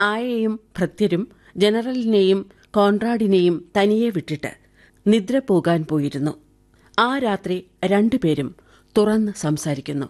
ആയയും ഭൃത്യരും ജനറലിനെയും കോൺറാഡിനെയും തനിയെ വിട്ടിട്ട് നിദ്ര പോകാൻ പോയിരുന്നു ആ രാത്രി രണ്ടുപേരും തുറന്ന് സംസാരിക്കുന്നു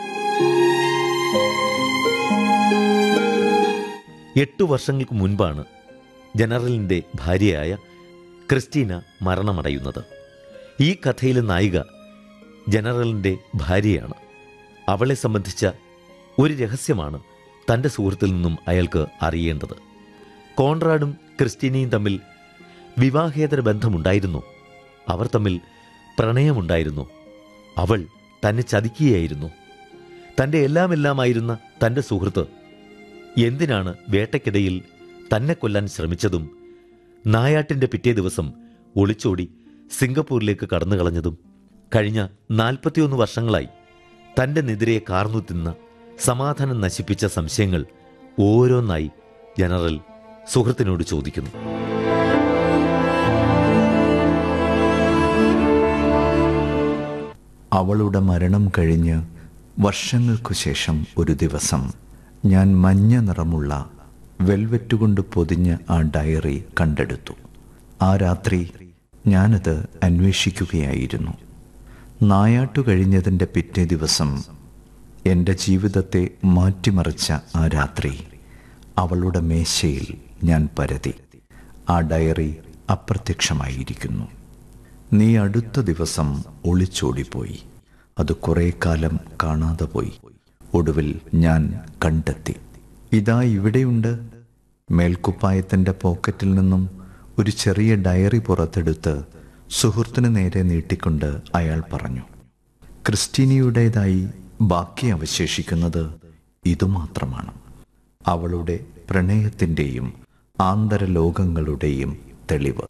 എട്ടു വർഷങ്ങൾക്ക് മുൻപാണ് ജനറലിന്റെ ഭാര്യയായ ക്രിസ്റ്റീന മരണമടയുന്നത് ഈ കഥയിലെ നായിക ജനറലിന്റെ ഭാര്യയാണ് അവളെ സംബന്ധിച്ച ഒരു രഹസ്യമാണ് തന്റെ സുഹൃത്തിൽ നിന്നും അയാൾക്ക് അറിയേണ്ടത് കോൺറാഡും ക്രിസ്റ്റീനയും തമ്മിൽ വിവാഹേതര ബന്ധമുണ്ടായിരുന്നു അവർ തമ്മിൽ പ്രണയമുണ്ടായിരുന്നു അവൾ തന്നെ ചതിക്കുകയായിരുന്നു തന്റെ എല്ലാമെല്ലാമായിരുന്ന തന്റെ സുഹൃത്ത് എന്തിനാണ് വേട്ടയ്ക്കിടയിൽ തന്നെ കൊല്ലാൻ ശ്രമിച്ചതും നായാട്ടിന്റെ പിറ്റേ ദിവസം ഒളിച്ചോടി സിംഗപ്പൂരിലേക്ക് കടന്നു കളഞ്ഞതും കഴിഞ്ഞ നാൽപ്പത്തിയൊന്ന് വർഷങ്ങളായി തന്റെ നെതിരെ കാർന്നു തിന്ന സമാധാനം നശിപ്പിച്ച സംശയങ്ങൾ ഓരോന്നായി ജനറൽ സുഹൃത്തിനോട് ചോദിക്കുന്നു അവളുടെ മരണം കഴിഞ്ഞ് വർഷങ്ങൾക്കു ശേഷം ഒരു ദിവസം ഞാൻ മഞ്ഞ നിറമുള്ള വെൽവെറ്റ് കൊണ്ട് പൊതിഞ്ഞ ആ ഡയറി കണ്ടെടുത്തു ആ രാത്രി ഞാനത് അന്വേഷിക്കുകയായിരുന്നു നായാട്ടു കഴിഞ്ഞതിൻ്റെ പിറ്റേ ദിവസം എൻ്റെ ജീവിതത്തെ മാറ്റിമറിച്ച ആ രാത്രി അവളുടെ മേശയിൽ ഞാൻ പരതി ആ ഡയറി അപ്രത്യക്ഷമായിരിക്കുന്നു നീ അടുത്ത ദിവസം ഒളിച്ചോടിപ്പോയി അത് കുറെ കാലം കാണാതെ പോയി ഒടുവിൽ ഞാൻ കണ്ടെത്തി ഇതാ ഇവിടെയുണ്ട് മേൽക്കുപ്പായത്തിൻ്റെ പോക്കറ്റിൽ നിന്നും ഒരു ചെറിയ ഡയറി പുറത്തെടുത്ത് സുഹൃത്തിന് നേരെ നീട്ടിക്കൊണ്ട് അയാൾ പറഞ്ഞു ക്രിസ്റ്റീനിയുടേതായി ബാക്കി അവശേഷിക്കുന്നത് ഇതുമാത്രമാണ് അവളുടെ പ്രണയത്തിൻ്റെയും ആന്തരലോകങ്ങളുടെയും തെളിവ്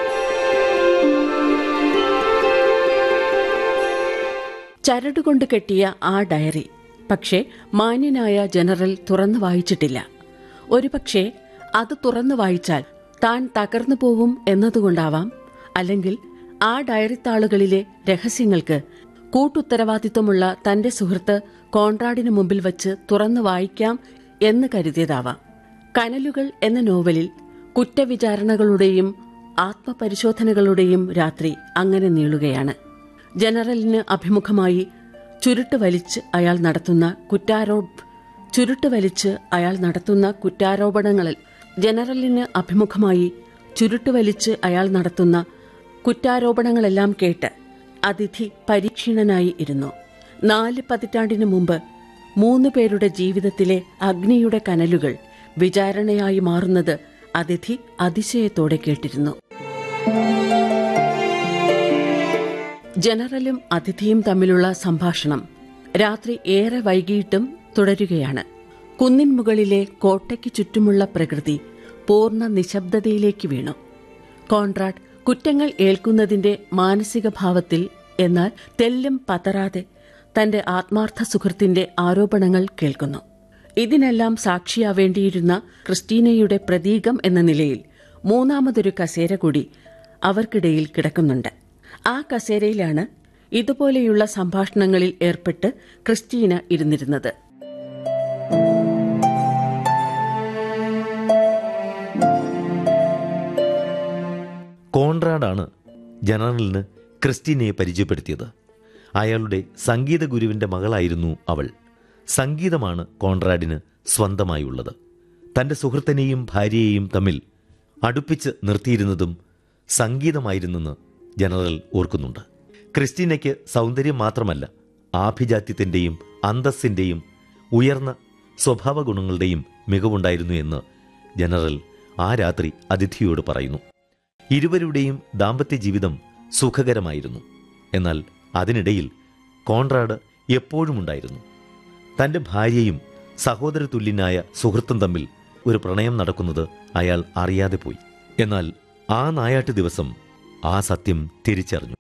ചരടുകൊണ്ട് കെട്ടിയ ആ ഡയറി പക്ഷേ മാന്യനായ ജനറൽ തുറന്നു വായിച്ചിട്ടില്ല ഒരുപക്ഷെ അത് തുറന്നു വായിച്ചാൽ താൻ തകർന്നു പോവും എന്നതുകൊണ്ടാവാം അല്ലെങ്കിൽ ആ ഡയറിത്താളുകളിലെ രഹസ്യങ്ങൾക്ക് കൂട്ടുത്തരവാദിത്വമുള്ള തന്റെ സുഹൃത്ത് കോൺറാഡിന് മുമ്പിൽ വച്ച് തുറന്നു വായിക്കാം എന്ന് കരുതിയതാവാം കനലുകൾ എന്ന നോവലിൽ കുറ്റവിചാരണകളുടെയും ആത്മപരിശോധനകളുടെയും രാത്രി അങ്ങനെ നീളുകയാണ് ജനറലിന് അഭിമുഖമായി ചുരുട്ട് വലിച്ച് അയാൾ നടത്തുന്ന കുറ്റാരോ ചുരുട്ട് വലിച്ച് അയാൾ നടത്തുന്ന കുറ്റാരോപണങ്ങളിൽ ജനറലിന് അഭിമുഖമായി ചുരുട്ട് വലിച്ച് അയാൾ നടത്തുന്ന കുറ്റാരോപണങ്ങളെല്ലാം കേട്ട് അതിഥി പരീക്ഷീണനായി ഇരുന്നു നാല് പതിറ്റാണ്ടിനു മുമ്പ് മൂന്ന് പേരുടെ ജീവിതത്തിലെ അഗ്നിയുടെ കനലുകൾ വിചാരണയായി മാറുന്നത് അതിഥി അതിശയത്തോടെ കേട്ടിരുന്നു ജനറലും അതിഥിയും തമ്മിലുള്ള സംഭാഷണം രാത്രി ഏറെ വൈകിയിട്ടും തുടരുകയാണ് കുന്നിൻ മുകളിലെ കോട്ടയ്ക്ക് ചുറ്റുമുള്ള പ്രകൃതി പൂർണ്ണ നിശബ്ദതയിലേക്ക് വീണു കോൺറാഡ് കുറ്റങ്ങൾ ഏൽക്കുന്നതിന്റെ മാനസിക ഭാവത്തിൽ എന്നാൽ തെല്ലും പതറാതെ തന്റെ ആത്മാർത്ഥ സുഹൃത്തിന്റെ ആരോപണങ്ങൾ കേൾക്കുന്നു ഇതിനെല്ലാം സാക്ഷിയാവേണ്ടിയിരുന്ന ക്രിസ്റ്റീനയുടെ പ്രതീകം എന്ന നിലയിൽ മൂന്നാമതൊരു കസേര കൂടി അവർക്കിടയിൽ കിടക്കുന്നുണ്ട് ആ കസേരയിലാണ് ഇതുപോലെയുള്ള സംഭാഷണങ്ങളിൽ ഏർപ്പെട്ട് ക്രിസ്റ്റീന ഇരുന്നിരുന്നത് കോൺറാഡാണ് ജനറലിന് ക്രിസ്റ്റീനയെ പരിചയപ്പെടുത്തിയത് അയാളുടെ സംഗീത ഗുരുവിന്റെ മകളായിരുന്നു അവൾ സംഗീതമാണ് കോൺറാഡിന് സ്വന്തമായുള്ളത് തന്റെ സുഹൃത്തിനെയും ഭാര്യയെയും തമ്മിൽ അടുപ്പിച്ച് നിർത്തിയിരുന്നതും സംഗീതമായിരുന്നെന്ന് ജനറൽ ഓർക്കുന്നുണ്ട് ക്രിസ്റ്റീനയ്ക്ക് സൗന്ദര്യം മാത്രമല്ല ആഭിജാത്യത്തിന്റെയും അന്തസ്സിന്റെയും ഉയർന്ന സ്വഭാവ ഗുണങ്ങളുടെയും മികവുണ്ടായിരുന്നു എന്ന് ജനറൽ ആ രാത്രി അതിഥിയോട് പറയുന്നു ഇരുവരുടെയും ദാമ്പത്യ ജീവിതം സുഖകരമായിരുന്നു എന്നാൽ അതിനിടയിൽ കോൺറാഡ് എപ്പോഴും ഉണ്ടായിരുന്നു തന്റെ ഭാര്യയും സഹോദര തുല്യനായ സുഹൃത്തും തമ്മിൽ ഒരു പ്രണയം നടക്കുന്നത് അയാൾ അറിയാതെ പോയി എന്നാൽ ആ നായാട്ട് ദിവസം ആ സത്യം തിരിച്ചറിഞ്ഞു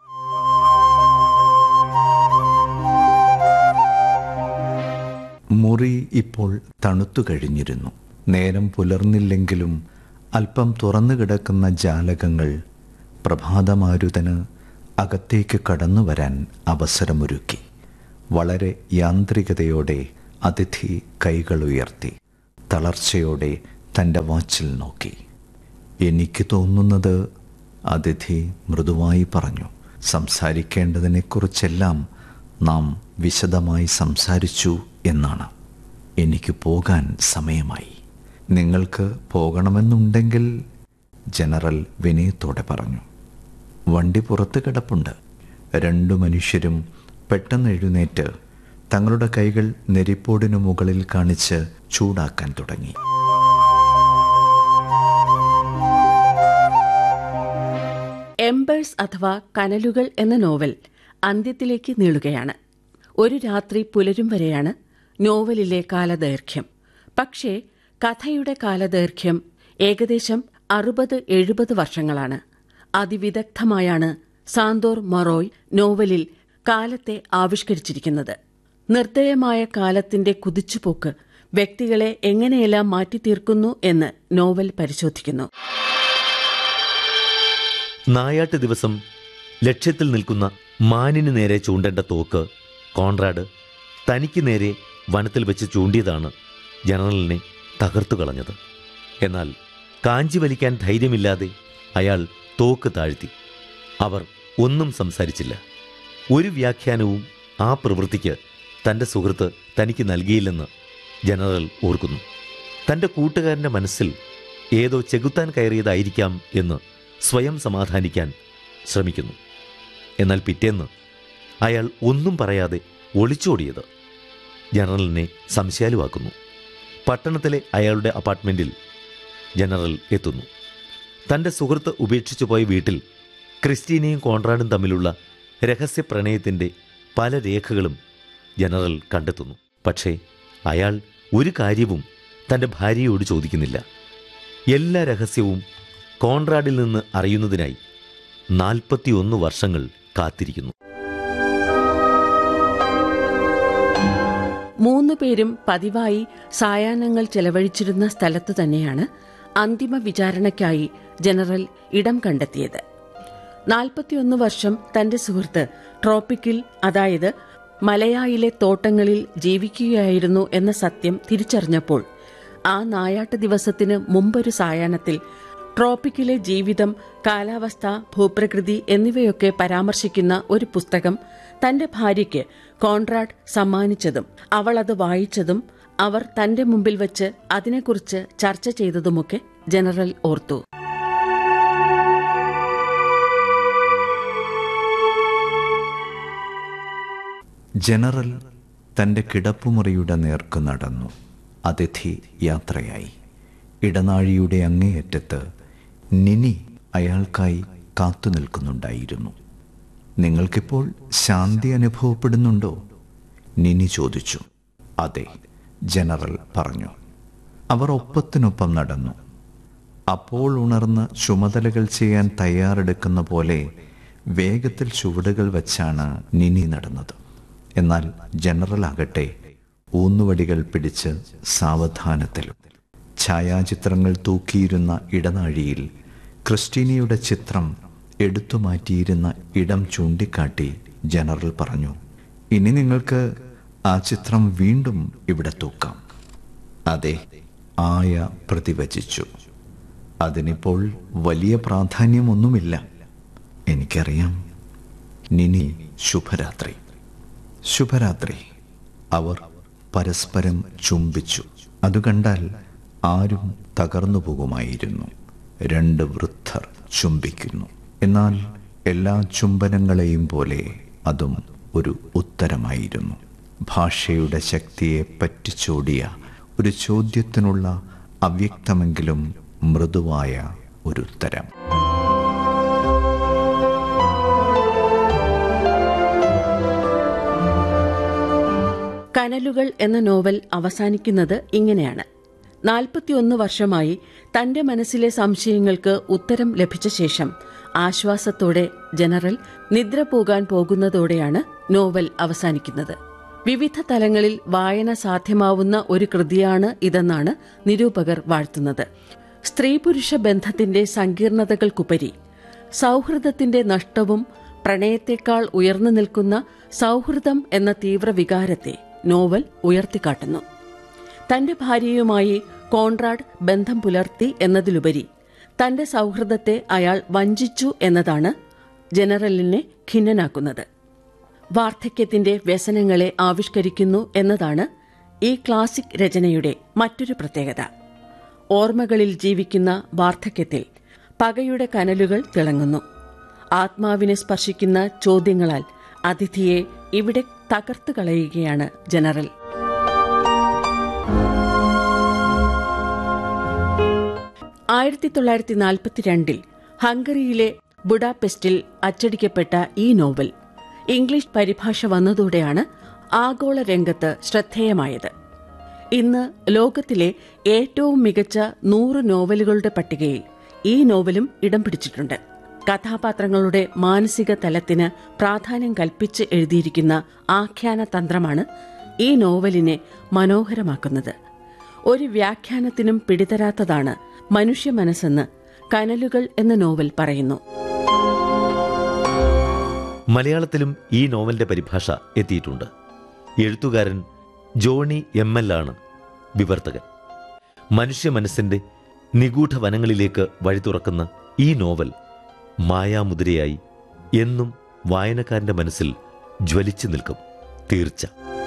മുറി ഇപ്പോൾ തണുത്തു കഴിഞ്ഞിരുന്നു നേരം പുലർന്നില്ലെങ്കിലും അല്പം തുറന്നു കിടക്കുന്ന ജാലകങ്ങൾ പ്രഭാതമാരുതന് അകത്തേക്ക് കടന്നു വരാൻ അവസരമൊരുക്കി വളരെ യാന്ത്രികതയോടെ അതിഥി കൈകൾ ഉയർത്തി തളർച്ചയോടെ തൻ്റെ വാച്ചിൽ നോക്കി എനിക്ക് തോന്നുന്നത് അതിഥി മൃദുവായി പറഞ്ഞു സംസാരിക്കേണ്ടതിനെക്കുറിച്ചെല്ലാം നാം വിശദമായി സംസാരിച്ചു എന്നാണ് എനിക്ക് പോകാൻ സമയമായി നിങ്ങൾക്ക് പോകണമെന്നുണ്ടെങ്കിൽ ജനറൽ വിനയത്തോടെ പറഞ്ഞു വണ്ടി പുറത്ത് കിടപ്പുണ്ട് രണ്ടു മനുഷ്യരും പെട്ടെന്ന് എഴുന്നേറ്റ് തങ്ങളുടെ കൈകൾ നെരിപ്പോടിനു മുകളിൽ കാണിച്ച് ചൂടാക്കാൻ തുടങ്ങി എംബേഴ്സ് അഥവാ കനലുകൾ എന്ന നോവൽ അന്ത്യത്തിലേക്ക് നീളുകയാണ് ഒരു രാത്രി പുലരും വരെയാണ് നോവലിലെ കാലദൈർഘ്യം പക്ഷേ കഥയുടെ കാലദൈർഘ്യം ഏകദേശം അറുപത് എഴുപത് വർഷങ്ങളാണ് അതിവിദഗ്ധമായാണ് സാന്തോർ മൊറോയ് നോവലിൽ കാലത്തെ ആവിഷ്കരിച്ചിരിക്കുന്നത് നിർദ്ദയമായ കാലത്തിന്റെ കുതിച്ചുപോക്ക് വ്യക്തികളെ എങ്ങനെയെല്ലാം മാറ്റിത്തീർക്കുന്നു എന്ന് നോവൽ പരിശോധിക്കുന്നു നായാട്ട് ദിവസം ലക്ഷ്യത്തിൽ നിൽക്കുന്ന മാനിന് നേരെ ചൂണ്ടേണ്ട തോക്ക് കോൺറാഡ് തനിക്ക് നേരെ വനത്തിൽ വെച്ച് ചൂണ്ടിയതാണ് ജനറലിനെ തകർത്തു കളഞ്ഞത് എന്നാൽ കാഞ്ചി വലിക്കാൻ ധൈര്യമില്ലാതെ അയാൾ തോക്ക് താഴ്ത്തി അവർ ഒന്നും സംസാരിച്ചില്ല ഒരു വ്യാഖ്യാനവും ആ പ്രവൃത്തിക്ക് തൻ്റെ സുഹൃത്ത് തനിക്ക് നൽകിയില്ലെന്ന് ജനറൽ ഓർക്കുന്നു തൻ്റെ കൂട്ടുകാരൻ്റെ മനസ്സിൽ ഏതോ ചെകുത്താൻ കയറിയതായിരിക്കാം എന്ന് സ്വയം സമാധാനിക്കാൻ ശ്രമിക്കുന്നു എന്നാൽ പിറ്റേന്ന് അയാൾ ഒന്നും പറയാതെ ഒളിച്ചോടിയത് ജനറലിനെ സംശയാലുവാക്കുന്നു പട്ടണത്തിലെ അയാളുടെ അപ്പാർട്ട്മെൻറ്റിൽ ജനറൽ എത്തുന്നു തൻ്റെ സുഹൃത്ത് ഉപേക്ഷിച്ചു പോയ വീട്ടിൽ ക്രിസ്റ്റീനയും കോൺറാഡും തമ്മിലുള്ള രഹസ്യ പ്രണയത്തിൻ്റെ പല രേഖകളും ജനറൽ കണ്ടെത്തുന്നു പക്ഷേ അയാൾ ഒരു കാര്യവും തൻ്റെ ഭാര്യയോട് ചോദിക്കുന്നില്ല എല്ലാ രഹസ്യവും കോൺറാഡിൽ നിന്ന് അറിയുന്നതിനായി നാൽപ്പത്തിയൊന്ന് വർഷങ്ങൾ കാത്തിരിക്കുന്നു മൂന്നു പേരും പതിവായി സായാഹ്നങ്ങൾ ചെലവഴിച്ചിരുന്ന സ്ഥലത്തു തന്നെയാണ് അന്തിമ വിചാരണയ്ക്കായി ജനറൽ ഇടം കണ്ടെത്തിയത് നാൽപ്പത്തിയൊന്ന് വർഷം തന്റെ സുഹൃത്ത് ട്രോപ്പിക്കിൽ അതായത് മലയായിലെ തോട്ടങ്ങളിൽ ജീവിക്കുകയായിരുന്നു എന്ന സത്യം തിരിച്ചറിഞ്ഞപ്പോൾ ആ നായാട്ട് ദിവസത്തിന് മുമ്പൊരു സായാഹ്നത്തിൽ ട്രോപ്പിക്കിലെ ജീവിതം കാലാവസ്ഥ ഭൂപ്രകൃതി എന്നിവയൊക്കെ പരാമർശിക്കുന്ന ഒരു പുസ്തകം തന്റെ ഭാര്യയ്ക്ക് കോൺറാഡ് സമ്മാനിച്ചതും അവൾ അത് വായിച്ചതും അവർ തന്റെ മുമ്പിൽ വച്ച് അതിനെക്കുറിച്ച് ചർച്ച ചെയ്തതുമൊക്കെ ജനറൽ ഓർത്തു ജനറൽ തൻ്റെ കിടപ്പുമുറിയുടെ നേർക്ക് നടന്നു അതിഥി യാത്രയായി ഇടനാഴിയുടെ അങ്ങേയറ്റത്ത് നിനി അയാൾക്കായി കാത്തു നിൽക്കുന്നുണ്ടായിരുന്നു നിങ്ങൾക്കിപ്പോൾ ശാന്തി അനുഭവപ്പെടുന്നുണ്ടോ നിനി ചോദിച്ചു അതെ ജനറൽ പറഞ്ഞു അവർ ഒപ്പത്തിനൊപ്പം നടന്നു അപ്പോൾ ഉണർന്ന് ചുമതലകൾ ചെയ്യാൻ തയ്യാറെടുക്കുന്ന പോലെ വേഗത്തിൽ ചുവടുകൾ വച്ചാണ് നിനി നടന്നത് എന്നാൽ ജനറൽ ആകട്ടെ ഊന്നുവടികൾ പിടിച്ച് സാവധാനത്തിലും ഛായാചിത്രങ്ങൾ തൂക്കിയിരുന്ന ഇടനാഴിയിൽ ക്രിസ്റ്റീനയുടെ ചിത്രം എടുത്തു മാറ്റിയിരുന്ന ഇടം ചൂണ്ടിക്കാട്ടി ജനറൽ പറഞ്ഞു ഇനി നിങ്ങൾക്ക് ആ ചിത്രം വീണ്ടും ഇവിടെ തൂക്കാം അതെ ആയ പ്രതിവചിച്ചു അതിനിപ്പോൾ വലിയ പ്രാധാന്യമൊന്നുമില്ല എനിക്കറിയാം നിനി ശുഭരാത്രി ശുഭരാത്രി അവർ പരസ്പരം ചുംബിച്ചു അത് കണ്ടാൽ ആരും തകർന്നു പോകുമായിരുന്നു രണ്ട് വൃദ്ധർ ചുംബിക്കുന്നു എന്നാൽ എല്ലാ ചുംബനങ്ങളെയും പോലെ അതും ഒരു ഉത്തരമായിരുന്നു ഭാഷയുടെ ശക്തിയെ പറ്റിച്ചോടിയ ഒരു ചോദ്യത്തിനുള്ള അവ്യക്തമെങ്കിലും മൃദുവായ ഒരു ഉത്തരം കനലുകൾ എന്ന നോവൽ അവസാനിക്കുന്നത് ഇങ്ങനെയാണ് നാൽപ്പത്തിയൊന്ന് വർഷമായി തന്റെ മനസ്സിലെ സംശയങ്ങൾക്ക് ഉത്തരം ലഭിച്ച ശേഷം ആശ്വാസത്തോടെ ജനറൽ നിദ്ര പോകാൻ പോകുന്നതോടെയാണ് നോവൽ അവസാനിക്കുന്നത് വിവിധ തലങ്ങളിൽ വായന സാധ്യമാവുന്ന ഒരു കൃതിയാണ് ഇതെന്നാണ് നിരൂപകർ വാഴ്ത്തുന്നത് സ്ത്രീ പുരുഷ ബന്ധത്തിന്റെ സങ്കീർണതകൾക്കുപരി സൗഹൃദത്തിന്റെ നഷ്ടവും പ്രണയത്തെക്കാൾ ഉയർന്നു നിൽക്കുന്ന സൗഹൃദം എന്ന തീവ്ര വികാരത്തെ നോവൽ ഉയർത്തിക്കാട്ടുന്നു തന്റെ ഭാര്യയുമായി കോൺറാഡ് ബന്ധം പുലർത്തി എന്നതിലുപരി തന്റെ സൗഹൃദത്തെ അയാൾ വഞ്ചിച്ചു എന്നതാണ് ജനറലിനെ ഖിന്നനാക്കുന്നത് വാർദ്ധക്യത്തിന്റെ വ്യസനങ്ങളെ ആവിഷ്കരിക്കുന്നു എന്നതാണ് ഈ ക്ലാസിക് രചനയുടെ മറ്റൊരു പ്രത്യേകത ഓർമ്മകളിൽ ജീവിക്കുന്ന വാർദ്ധക്യത്തിൽ പകയുടെ കനലുകൾ തിളങ്ങുന്നു ആത്മാവിനെ സ്പർശിക്കുന്ന ചോദ്യങ്ങളാൽ അതിഥിയെ ഇവിടെ തകർത്തു കളയുകയാണ് ജനറൽ ആയിരത്തി തൊള്ളായിരത്തി നാൽപ്പത്തിരണ്ടിൽ ഹംഗറിയിലെ ബുഡാപെസ്റ്റിൽ അച്ചടിക്കപ്പെട്ട ഈ നോവൽ ഇംഗ്ലീഷ് പരിഭാഷ വന്നതോടെയാണ് ആഗോള രംഗത്ത് ശ്രദ്ധേയമായത് ഇന്ന് ലോകത്തിലെ ഏറ്റവും മികച്ച നൂറ് നോവലുകളുടെ പട്ടികയിൽ ഈ നോവലും ഇടം പിടിച്ചിട്ടുണ്ട് കഥാപാത്രങ്ങളുടെ മാനസിക തലത്തിന് പ്രാധാന്യം കൽപ്പിച്ച് എഴുതിയിരിക്കുന്ന ആഖ്യാന തന്ത്രമാണ് ഈ നോവലിനെ മനോഹരമാക്കുന്നത് ഒരു വ്യാഖ്യാനത്തിനും പിടിതരാത്തതാണ് മനുഷ്യ മനസ്സെന്ന് കനലുകൾ എന്ന നോവൽ പറയുന്നു മലയാളത്തിലും ഈ നോവലിന്റെ പരിഭാഷ എത്തിയിട്ടുണ്ട് എഴുത്തുകാരൻ ജോണി എം എൽ ആണ് വിവർത്തകൻ മനുഷ്യ മനസ്സിന്റെ നിഗൂഢ വനങ്ങളിലേക്ക് വഴി തുറക്കുന്ന ഈ നോവൽ മായാമുദ്രയായി എന്നും വായനക്കാരന്റെ മനസ്സിൽ ജ്വലിച്ചു നിൽക്കും തീർച്ച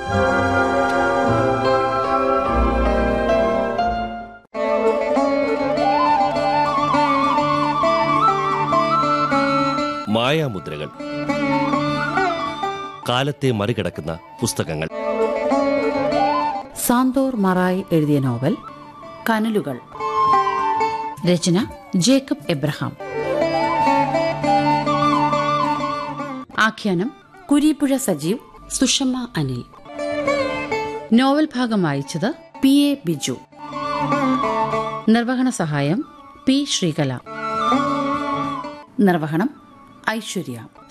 മായാമുദ്രകൾ കാലത്തെ മറികടക്കുന്ന പുസ്തകങ്ങൾ സാന്തോർ മറായി എഴുതിയ നോവൽ കനലുകൾ രചന ജേക്കബ് എബ്രഹാം ആഖ്യാനം കുരീപ്പുഴ സജീവ് സുഷമ്മ അനിൽ നോവൽ ഭാഗം വായിച്ചത് പി എ ബിജു നിർവഹണ സഹായം പി ശ്രീകല നിർവഹണം ഐശ്വര്യ